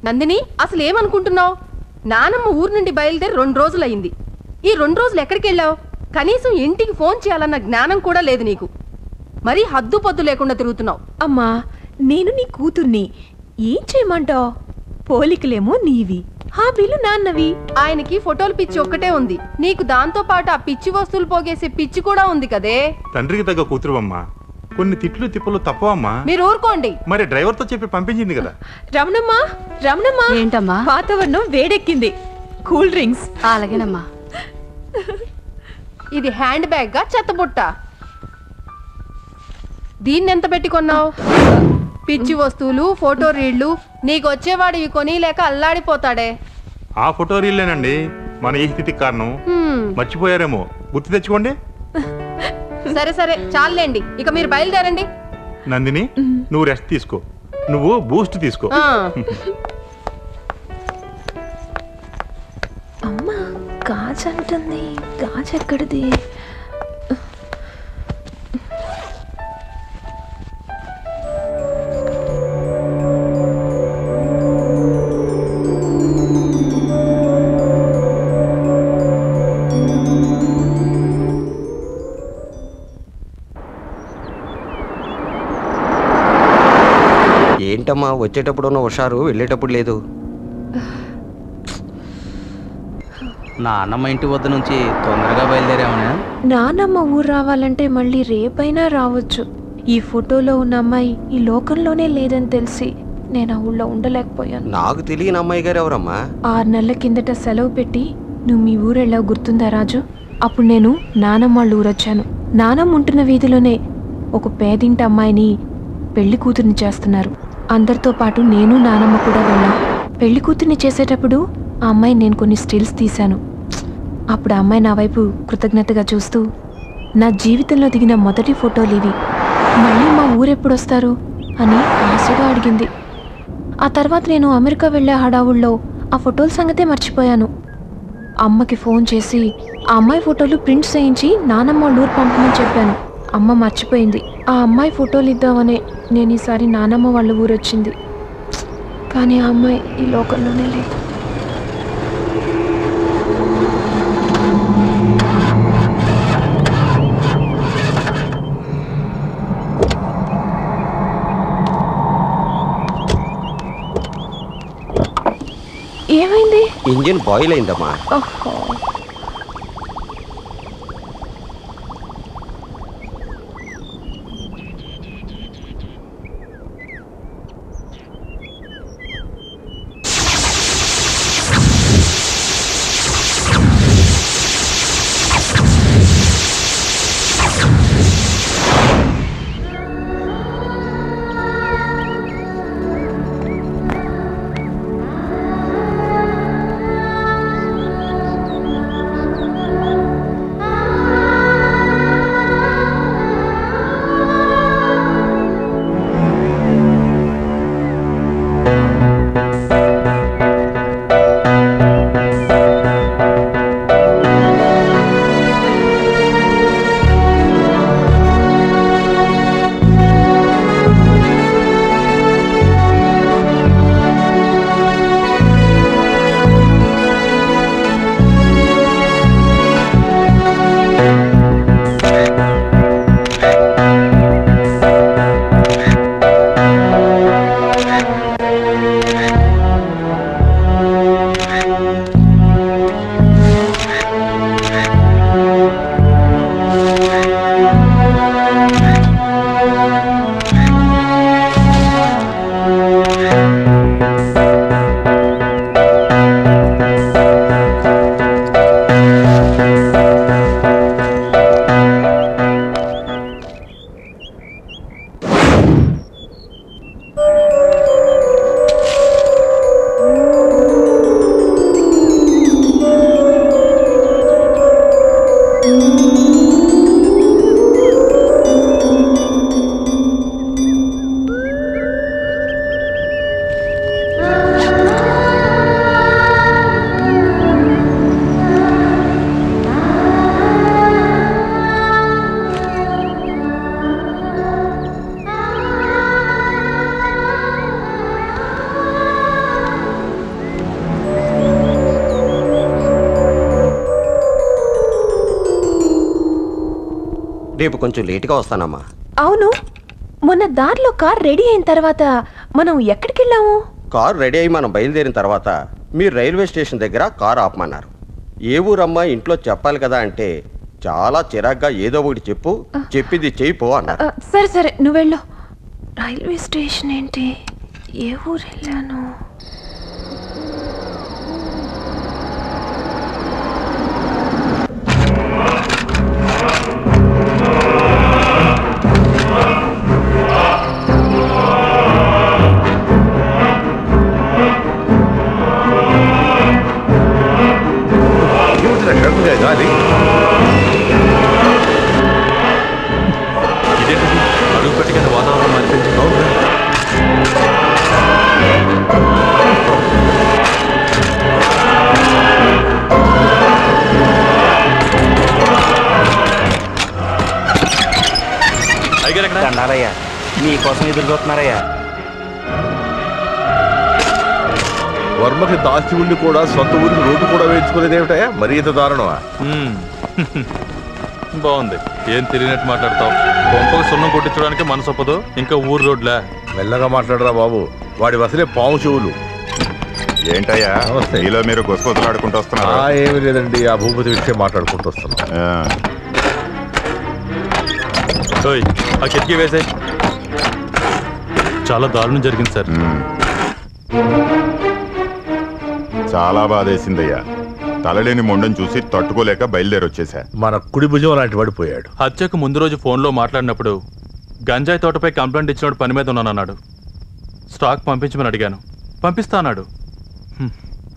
నందిని అసలు ఏమనుకుంటున్నావు నానమ్మ ఊరు నుండి బయలుదేరి రెండు రోజులయ్యింది ఈ రెండు రోజులు ఎక్కడికి వెళ్ళావు కనీసం ఇంటికి ఫోన్ చేయాలన్న జ్ఞానం కూడా లేదు నీకు మరీ హద్దు పొద్దు లేకుండా తిరుగుతున్నావు అమ్మా నేను నీ కూతుర్ని ఏం చేయమంటావు పోలికలేమో నీవి హాబీలు నాన్నవి ఆయనకి ఫోటోలు పిచ్చి ఒక్కటే ఉంది నీకు దాంతో పాటు ఆ పిచ్చి వస్తువులు పోగేసే పిచ్చి కూడా ఉంది కదే తండ్రికి తగ్గ కూతురు అమ్మా కొన్ని తిట్లు తిప్పలు తప్పవమ్మా మీరు ఊరుకోండి మరి డ్రైవర్తో చెప్పి పంపించింది కదా రమణమ్మా రమణమ్మా ఏంటమ్మా వాతావరణం వేడెక్కింది కూల్ డ్రింక్స్ అలాగేనమ్మా ఇది హ్యాండ్ బ్యాగ్ గా చెత్తబుట్ట దీన్ని ఎంత పెట్టి కొన్నావు పిచ్చి వస్తువులు ఫోటో రీళ్లు నీకు వచ్చేవాడు ఇవి కొని లేక అల్లాడిపోతాడే ఆ ఫోటో రీల్లేనండి మన ఈ స్థితికి కారణం హ్మ్. మర్చిపోయారేమో గుర్తు తెచ్చుకోండి సరే సరే చాలండి ఇక మీరు బయలుదేరండి నందిని నువ్వు రెస్ట్ తీసుకో నువ్వు బూస్ట్ తీసుకో ఆ, అమ్మా గాజు అంటుంది గాజు ఎక్కడిది ఏంటమ్మా వచ్చేటప్పుడు ఉన్న హుషారు వెళ్ళేటప్పుడు లేదు నాన్నమ్మ ఇంటి వద్ద నుంచి తొందరగా బయలుదేరామనే నానమ్మ ఊరు రావాలంటే మళ్ళీ రేపైనా రావచ్చు ఈ ఫోటోలో ఉన్న అమ్మాయి ఈ లోకంలోనే లేదని తెలిసి నేను ఆ ఊళ్ళో ఉండలేకపోయాను నాకు తెలియని అమ్మాయి గారు ఎవరమ్మా ఆరు నెలల కిందట సెలవు పెట్టి నువ్వు మీ ఊరు వెళ్ళావు గుర్తుందా రాజు అప్పుడు నేను నానమ్మ వాళ్ళ ఊరొచ్చాను నానమ్మ ఉంటున్న వీధిలోనే ఒక పేదింటి అమ్మాయిని పెళ్లి కూతుర్ని చేస్తున్నారు అందరితో పాటు నేను నానమ్మ కూడా వెళ్ళాం పెళ్లి కూతుర్ని చేసేటప్పుడు ఆ అమ్మాయి నేను కొన్ని స్టిల్స్ తీశాను అప్పుడు ఆ అమ్మాయి నా వైపు కృతజ్ఞతగా చూస్తూ నా జీవితంలో దిగిన మొదటి ఫోటోలు ఇవి మళ్ళీ మా ఊరెప్పుడు వస్తారు అని ఆశగా అడిగింది ఆ తర్వాత నేను అమెరికా వెళ్ళే హడావుల్లో ఆ ఫోటోల సంగతే మర్చిపోయాను అమ్మకి ఫోన్ చేసి ఆ అమ్మాయి ఫోటోలు ప్రింట్ చేయించి నానమ్మ వాళ్ళ ఊరు పంపమని చెప్పాను అమ్మ మర్చిపోయింది ఆ అమ్మాయి ఫోటోలు ఇద్దామనే నేను ఈసారి నానమ్మ వాళ్ళ ఊరు వచ్చింది కానీ ఆ అమ్మాయి ఈ లోకంలోనే లేదు ఏమైంది ఇంజిన్ బాయిల్ అయిందమ్మా ఓహో రేపు కొంచెం లేటుగా వస్తానమ్మా అవును మొన్న దారిలో కార్ రెడీ అయిన తర్వాత మనం ఎక్కడికి వెళ్ళాము కారు రెడీ అయి మనం బయలుదేరిన తర్వాత మీరు రైల్వే స్టేషన్ దగ్గర కారు ఆపమన్నారు ఏ ఊరమ్మా ఇంట్లో చెప్పాలి కదా అంటే చాలా చిరాగ్గా ఏదో ఒకటి చెప్పు చెప్పింది చేయి పో అన్నారు ఆ, సరే సరే నువ్వు వెళ్ళు రైల్వే స్టేషన్ ఏంటి ఏ ఊరు వెళ్ళాను ఇదేంటిది అడుగు పెట్టగానే వాతావరణం మారిపోయింది అయ్యగారు ఎక్కడ దండాలయ్యా మీకోసం ఎదురు చూస్తున్నారయ్యా వర్మకి దాస్తి ఉండి కూడా సొంత ఊరికి రోడ్డు కూడా వేయించుకునేది ఏమిటయా మరీ ఇంత దారుణమా మ్మ్. బాగుంది ఏం తెలియనట్టు మాట్లాడతావు కొంపకు సున్నం కొట్టించడానికి మనసు ఒప్పదు ఇంకా ఊరు రోడ్లే మెల్లగా మాట్లాడరా బాబు వాడి వసలే పాము చెవులు ఏంటయ్యా నమస్తే. మీలో మీరు గుసగుసలాడుకుంటూ ఆ వస్తున్నారు ఏమీ లేదండి ఆ భూపతి విషయం మాట్లాడుకుంటూ వస్తున్నాం ఓయ్ ఆ కిటికీ వేసే చాలా దారుణం జరిగింది సార్ చాలా బాధేసిందయ్యా తలలేని మొండను చూసి తట్టుకోలేక బయలుదేరి వచ్చేసా మన కుడి భుజం లాంటి వాడు పోయాడు హత్యకు ముందు రోజు ఫోన్లో మాట్లాడినప్పుడు గంజాయి తోటపై కంప్లైంట్ ఇచ్చినోడు పని మీద ఉన్నానన్నాడు స్టాక్ పంపించమని అడిగాను పంపిస్తా అన్నాడు హ్మ్.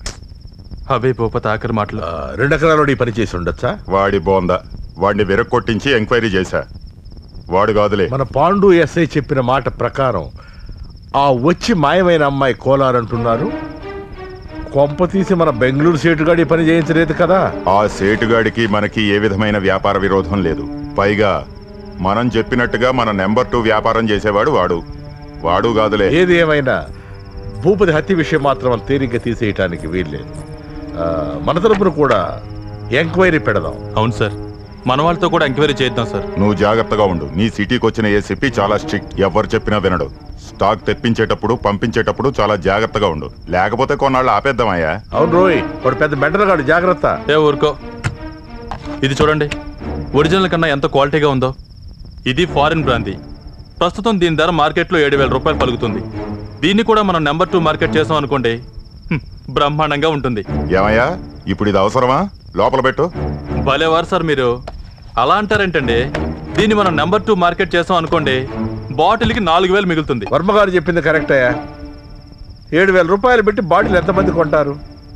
అవే భూపతి ఆఖరి మాటలు ఆ, రెండు ఎకరాలు ఈ పని చేసి ఉండొచ్చా వాడి బోంద వాడిని విరక్కొట్టించి ఎంక్వైరీ చేశా వాడు కాదులే మన పాండు ఎస్ఐ చెప్పిన మాట ప్రకారం ఆ వచ్చి మాయమైన అమ్మాయి కోలారంటున్నారు కొంప తీసి మన బెంగళూరు సేటుగాడి పని చేయించలేదు కదా ఆ సేటుగాడికి మనకి ఏ విధమైన వ్యాపార విరోధం లేదు పైగా మనం చెప్పినట్టుగా మన నెంబర్ టూ వ్యాపారం చేసేవాడు వాడు వాడు కాదులే ఏది ఏమైనా భూపతి హత్య విషయం మాత్రం తేలిగ్గా తీసేయటానికి వీల్లేదు ఆ, మన తరపున కూడా ఎంక్వైరీ పెడదాం అవును సార్ మన వాళ్ళతో కూడా ఎంక్వైరీ చేద్దాం సార్ నువ్వు జాగ్రత్తగా ఉండు నీ సిటీకి వచ్చిన ఏసీపీ చాలా స్ట్రిక్ట్ ఎవరు చెప్పినా వినడు స్టాక్ తెప్పించేటప్పుడు పంపించేటప్పుడు చాలా జాగ్రత్తగా ఉండు లేకపోతే కొన్నాళ్ళు ఆపేద్దామయ్యా అవును రోయ్ వాడు పెద్ద మెంటలగాడు జాగ్రత్త ఏ ఊరుకో ఇది చూడండి ఒరిజినల్ కన్నా ఎంత క్వాలిటీగా ఉందో ఇది ఫారిన్ బ్రాంతి ప్రస్తుతం దీని ధర మార్కెట్లో ఏడు వేల రూపాయలు పలుకుతుంది దీన్ని కూడా మనం నెంబర్ టూ మార్కెట్ చేసాం అనుకోండి హ్మ్, బ్రహ్మాండంగా ఉంటుంది ఏమయ్యా ఇప్పుడు ఇది అవసరమా లోపల పెట్టు భలేవారు సార్ మీరు అలా అంటారేంటండి దీన్ని మనం నెంబర్ టూ మార్కెట్ చేసాం అనుకోండి బాటిల్కి నాలుగు వేలు మిగులుతుంది వర్మ గారు చెప్పింది కరెక్టయ్యా ఏడు వేల రూపాయలు పెట్టి బాటిల్ ఎంతమంది కొంటారు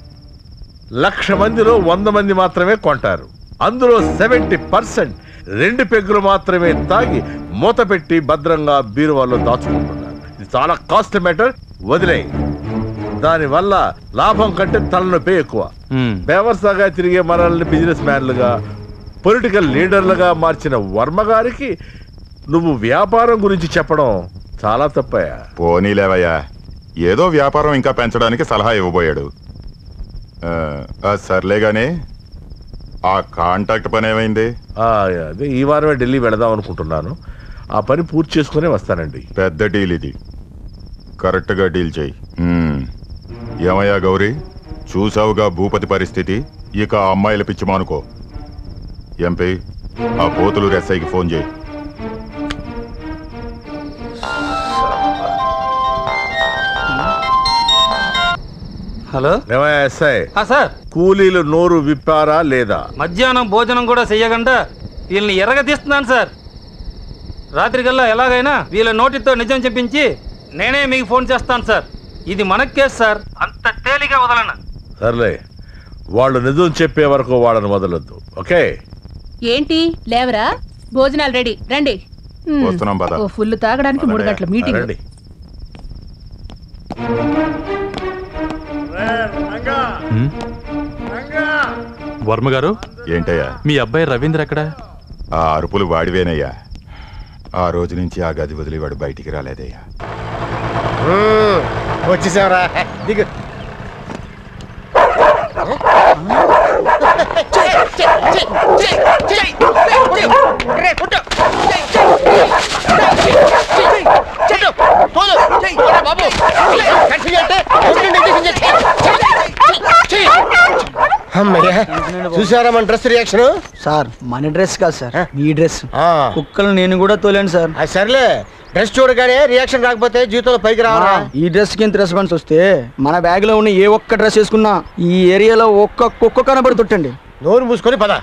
లక్ష మందిలో వంద మంది మాత్రమే కొంటారు అందులో సెవెంటీ పర్సెంట్ రెండు పెగ్గులు మాత్రమే తాగి మూత పెట్టి భద్రంగా బీరువాలో దాచుకుంటున్నారు ఇది చాలా కాస్ట్ మ్యాటర్ వదిలేయి దానివల్ల లాభం కంటే తలనొప్పి ఎక్కువ హ్మ్, బేవర్సాగా తిరిగే మనల్ని బిజినెస్ మ్యాన్లుగా పొలిటికల్ లీడర్లుగా మార్చిన వర్మ గారికి నువ్వు వ్యాపారం గురించి చెప్పడం చాలా తప్పయా పోనీలేవయ్యా ఏదో వ్యాపారం ఇంకా పెంచడానికి సలహా ఇవ్వబోయాడు ఆ, ఆ, సర్లే గానీ ఆ కాంటాక్ట్ పని ఏమైంది ఆ, అదే ఈ వారమే ఢిల్లీ వెళదాం అనుకుంటున్నాను ఆ పని పూర్తి చేసుకునే వస్తానండి పెద్ద డీల్ ఇది కరెక్ట్గా డీల్ చేయి మ్మ్. ఏమయ్యా గౌరీ చూసావుగా భూపతి పరిస్థితి ఇక ఆ అమ్మాయిల పిచ్చి మానుకో ఎంపీ ఆ పోతులు ఎస్ఐకి ఫోన్ చేయి హలో ఏమయ్యా ఎస్ఐ ఆ, సార్ కూలీలు నోరు విప్పారా లేదా మధ్యాహ్నం భోజనం కూడా చెయ్యకుండా వీళ్ళని ఎరగదీస్తున్నాను సార్ రాత్రికల్లా ఎలాగైనా వీళ్ళ నోటితో నిజం చెప్పించి నేనే మీకు ఫోన్ చేస్తాను సార్ ఇది మన కేసు సార్ అంత తేలిగా వదలను సర్లే వాళ్ళు నిజం చెప్పే వరకు వాళ్ళని వదలొద్దు ఓకే ఏంటి లేవరా భోజనాలు రెడీ రండి హ్మ్. వస్తున్నాం పద ఓ ఫుల్ తాగడానికి మూడు గంటల మీటింగ్ రండి హ్మ్. వర్మ గారు ఏంటయ్యా మీ అబ్బాయి రవీంద్ర ఎక్కడ ఆ అరుపులు వాడివేనయ్యా ఆ రోజు నుంచి ఆ గది వదిలి వాడు బయటికి రాలేదయ్యా వచ్చేసావరా దిగు అమ్మయ్య చూసారా మన డ్రెస్ రియాక్షన్ సార్ మన డ్రెస్ కాదు సార్ మీ డ్రెస్ కుక్కలు నేను కూడా తోలేను సార్ అది సర్లే డ్రెస్ చూడగానే రియాక్షన్ రాకపోతే జీవితంలో పైకి రావాలా ఈ డ్రెస్ కి ఇంత రెస్పాన్స్ వస్తే మన బ్యాగ్ లో ఉన్న ఏ ఒక్క డ్రెస్ వేసుకున్నా ఈ ఏరియాలో ఒక్క కుక్క కనబడుతుంటండి నోరు మూసుకొని పద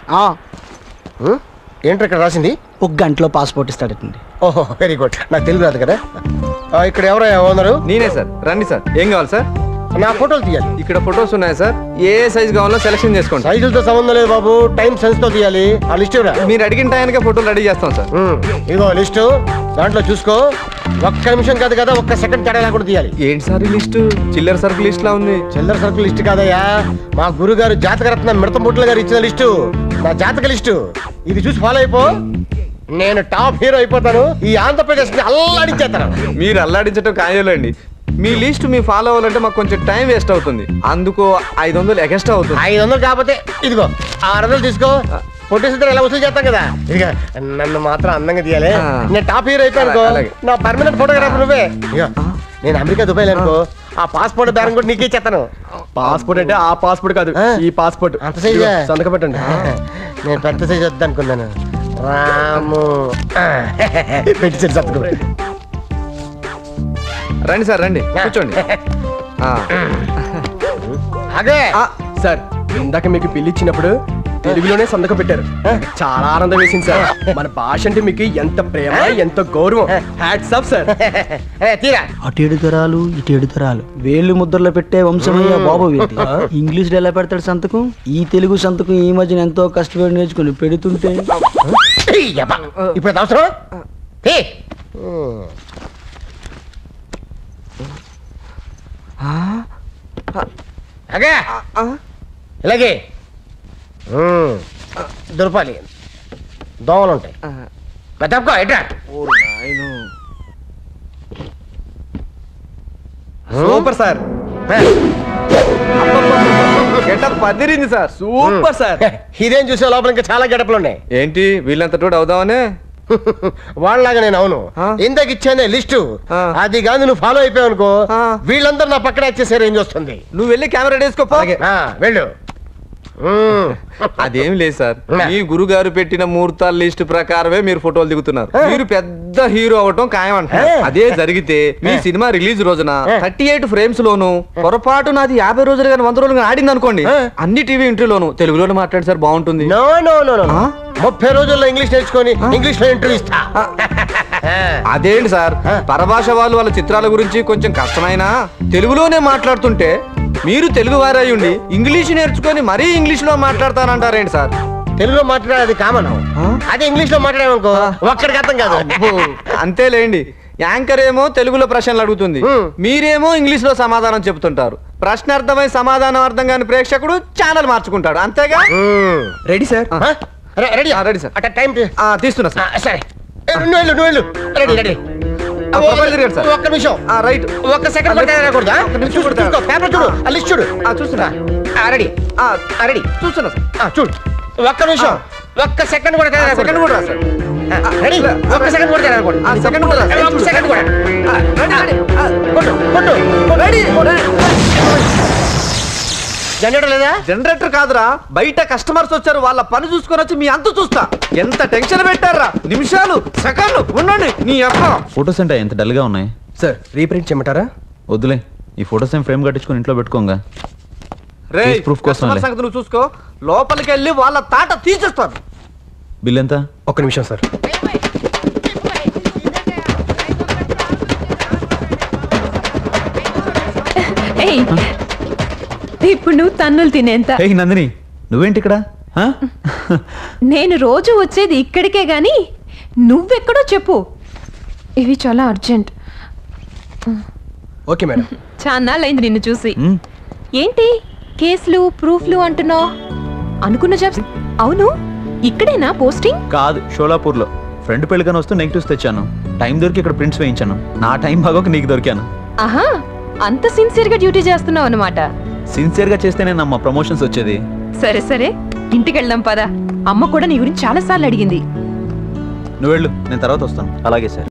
ఏంటి ఇక్కడ రాసింది ఒక గంటలో పాస్పోర్ట్ ఇస్తాడటండి ఓహో వెరీ గుడ్ నాకు తెలుగు రాదు కదా ఆ, ఇక్కడ ఎవరో ఉన్నారు నేనే సార్ రండి సార్ ఏం కావాలి సార్ నా ఫోటోలు తీయాలి ఇక్కడ ఫొటోస్ ఉన్నాయి సార్ ఏ సైజ్ కావాలో సెలెక్షన్ చేసుకోండి సైజులతో సంబంధం లేదు బాబు టైం సెన్స్ తో తీయాలి ఆ లిస్ట్ ఇవ్వరా మీరు అడిగిన టైంకే ఫోటోలు రెడీ చేస్తాం సార్ ఉమ్, ఇదిగో లిస్టు దాంట్లో చూసుకో ఒక్క నిమిషం కాదు కదా ఒక్క సెకండ్ తేడా లేకుండా తీయాలి ఏంటి సార్ ఈ లిస్ట్ చిల్లర సరుకు లిస్ట్ లా ఉంది చిల్లర సరుకుల లిస్ట్ కాదయ్యా మా గురుగారు జాతకరత్న మిడతముట్ల గారు ఇచ్చిన లిస్టు నా జాతక లిస్టు ఇది చూసి ఫాలో అయిపో నేను టాప్ హీరో అయిపోతాను ఈ ఆంధ్రప్రదేశ్ ని అల్లాడించేస్తాను మీరు అల్లాడించడం ఖాయాలండి మీ లిస్ట్ మీ ఫాలో అవ్వాలంటే మాకు కొంచెం టైం వేస్ట్ అవుతుంది అందుకు ఐదు వందలు ఎక్స్ట్రా అవుతుంది ఐదు వందలు కాకపోతే ఇదిగో ఆరు వందలు తీసుకో పొట్టేసిద్దరు ఎలా వసూలు చేస్తాం కదా ఇక నన్ను మాత్రం అందంగా తీయాలి ఆ. నేను టాప్ హీరో అయిపోయాను అనుకో అలాగే. నా పర్మనెంట్ ఫోటోగ్రాఫర్ నువ్వే ఇక నేను అమెరికా దుబాయ్ అనుకో ఆ పాస్పోర్ట్ బేరం కూడా నీకే ఇచ్చేస్తాను పాస్పోర్ట్ అంటే ఆ పాస్పోర్ట్ కాదు ఆ? ఈ పాస్పోర్ట్ అంత సైజా? సంతకం పెట్టండి నేను పెద్ద సైజ్ వద్దు అనుకున్నాను రాము పెట్టించండి సంతకం రండి సార్ రండి కూర్చోండి ఆ, అదే సార్ ఇందాక మీకు పిల్లి ఇచ్చినప్పుడు తెలుగులోనే సంతకం పెట్టారు చాలా ఆనందం వేసింది సార్ మన భాష అంటే మీకు ఎంత ప్రేమ ఎంత గౌరవం హ్యాట్స్ ఆఫ్ సార్ ఏ, తీరా అటు ఏడు తరాలు ఇటు ఏడు తరాలు వేళ్ళు ముద్రలో పెట్టే వంశమయ్య బాబు వీరిది. ఇంగ్లీష్ ఎలా పెడతాడు సంతకం ఈ తెలుగు సంతకం ఈ మధ్యన ఎంతో కష్టపడి నేర్చుకుని పెడుతుంటే ఏయ్, యబ్బా. ఇప్పుడు అది అవసరం ఏ. అగే ఇలాగే ఉమ్. దురపాలి దోమలు ఉంటాయి పెద్దప్ప ఎట్రా సూపర్ సార్ గెటప్ పదిరింది సార్ సూపర్ సార్ ఇదేం చూసే లోపల ఇంకా చాలా గడపలు ఉన్నాయి ఏంటి వీళ్ళంత టూడ్ అవుదామనే వాళ్ళలాగా నేను అవును ఆ? ఇందాక ఇచ్చానే లిస్టు ఆ. అది కాదు నువ్వు ఫాలో అయిపోయావు అనుకో ఆ. వీళ్ళందరూ నా పక్కన వచ్చేసే రేంజ్ వస్తుంది నువ్వు వెళ్ళి కెమెరా వేసుకోపో ఆ, వెళ్ళు ఉమ్. అదేం లేదు సార్ నా. మీ గురుగారు పెట్టిన ముహూర్తాల లిస్ట్ ప్రకారమే మీరు ఫోటోలు దిగుతున్నారు మీరు పెద్ద హీరో అవటం ఖాయం అంటారు ఆ. అదే జరిగితే మీ సినిమా రిలీజ్ రోజున థర్టీ ఎయిట్ ఫ్రేమ్స్ లోను పొరపాటు నాది యాభై రోజులు కానీ వంద రోజులు కానీ ఆడింది అనుకోండి ఆ. అన్ని టీవీ ఇంటర్వ్యూలోను తెలుగులోనే మాట్లాడి సార్ బాగుంటుంది నో నో నో నో ఆ? ముప్పై రోజుల్లో ఇంగ్లీష్ నేర్చుకొని ఇంగ్లీష్ లో ఇంటర్వ్యూ ఇస్తా అదేంటి సార్ ఆ. పరభాష వాళ్ళు వాళ్ళ చిత్రాల గురించి కొంచెం కష్టమైనా తెలుగులోనే మాట్లాడుతుంటే మీరు తెలుగు వారయ్యుండి ఇంగ్లీష్ నేర్చుకొని మరీ ఇంగ్లీష్ లో మాట్లాడతానంటారేంటి సార్ తెలుగులో మాట్లాడేది కామన్ అదే ఇంగ్లీష్ లో మాట్లాడామనుకో ఒక్కడికి అర్థం కాదు అబ్బో, అంతేలేండి యాంకర్ ఏమో తెలుగులో ప్రశ్నలు అడుగుతుంది హ్మ్. మీరేమో ఇంగ్లీష్ లో సమాధానం చెప్తుంటారు ప్రశ్న అర్థమై సమాధానం అర్థం కాని ప్రేక్షకుడు ఛానల్ మార్చుకుంటాడు అంతేగా ఉమ్. రెడీ సార్ ఆ? రె- రెడీ ఆ, రెడీ సార్. అట్ట టైం టీ- ఆ, తీస్తున్నా ఆ, సార్ సరే ఏ, నువ్వు వెళ్ళు నువ్వు వెళ్ళు రెడీ రెడీ ఆ, ప్రొఫైల్ తిరగండి సార్. ఒక్క నిమిషం ఆ, రైట్ ఒక్క సెకండ్ కూడా రాకూడదా చూడు చూసుకో పేపర్ చూడు ఆ లిస్ట్ చూడు ఆ, చూస్తున్నా ఆ, రెడీ ఆ, ఆ, రెడీ చూస్తున్నా సార్ ఆ, చూడు ఒక్క నిమిషం ఒక్క సెకండ్ కూడా తేడా రాకూడదు. సెకండ్ కూడా రా సార్ ఆ, రెడీ ఒక్క సెకండ్ కూడా తేడా రాకూడదు. ఆ, సెకండ్ కూడా రా. ఒక్క సెకండ్ కూడా ఆ, రెడీ, రెడీ. ఆ, కొట్టు కొట్టు రెడీ, రెడీ. జనరేటర్ లేదా జనరేటర్ కాదురా బయట కస్టమర్స్ వచ్చారు వాళ్ళ పని చూసుకొని వచ్చి మీ అంత చూస్తా ఎంత టెన్షన్ పెట్టారా నిమిషాలు సెకండ్లు ఉండండి నీ అక్క ఫొటోస్ అంటే ఎంత డల్గా ఉన్నాయి సార్ రీప్రింట్ చేయమంటారా వద్దులే ఈ ఫొటోస్ ఏం ఫ్రేమ్ కట్టించుకొని ఇంట్లో పెట్టుకోంగా రే Please, proof కోసం కస్టమర్ లే. సంగతి నువ్వు చూసుకో లోపలికి వెళ్ళి వాళ్ళ తాట తీసేస్తాను బిల్ ఎంత ఒక్క నిమిషం సార్ ఏయ్ ఇప్పుడు నువ్వు తన్నులు తినేంత హే నందిని నువ్వేంటి ఇక్కడ హా? నేను రోజు వచ్చేది ఇక్కడికే గాని నువ్వెక్కడో చెప్పు ఇవి చాలా అర్జెంట్ ఓకే మేడం చాన్నాళ్ళైంది నిన్ను చూసి మ్, ఏంటి కేసులు ప్రూఫ్లు అంటున్నావు అనుకున్న జాబ్స్ అవును ఇక్కడేనా పోస్టింగ్ కాదు షోలాపూర్లో ఫ్రెండ్ పెళ్ళికని వస్తూ నెగిటివ్స్ తెచ్చాను టైం దొరికి ఇక్కడ ప్రింట్స్ వేయించాను నా టైం బాగోక నీకు దొరికాను ఆహా అంత సిన్సియర్ గా డ్యూటీ చేస్తున్నావు అనమాట సిన్సియర్గా చేస్తేనే నమ్మ ప్రమోషన్స్ వచ్చేది సరే సరే ఇంటికి వెళ్దాం పద అమ్మ కూడా నీ గురించి చాలా సార్లు అడిగింది నువ్వు వెళ్ళు నేను తర్వాత వస్తాను అలాగే సార్